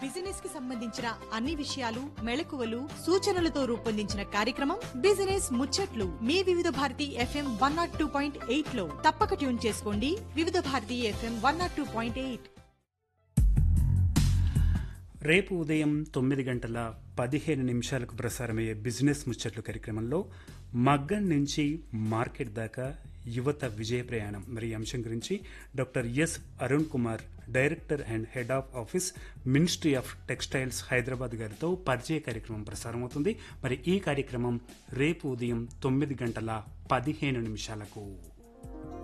business కి సంబంధించిన అన్ని విషయాలు మెళకువలు సూచనలతో రూపొందించిన కార్యక్రమం బిజినెస్ ముచ్చట్లు మీ Vividh Bharati FM one nought two point eight లో తప్పక ట్యూన్ చేసుకోండి Vividh Bharati FM one nought two point eight రేపు ఉదయం తొమ్మిది గంటల పదిహేను నిమిషాలకు ప్రసారమయ్యే బిజినెస్ ముచ్చట్లు కార్యక్రమంలో మగ్గం నుంచి మార్కెట్ దాకా యువత విజయ ప్రయాణం మరి ఈ అంశం గురించి doctor S Arun Kumar director and head of office ministry of textiles Hyderabad గారితో పరిచయ కార్యక్రమం ప్రసారం అవుతుంది మరి ఈ కార్యక్రమం రేపు ఉదయం తొమ్మిది గంటల పదిహేను నిమిషాలకు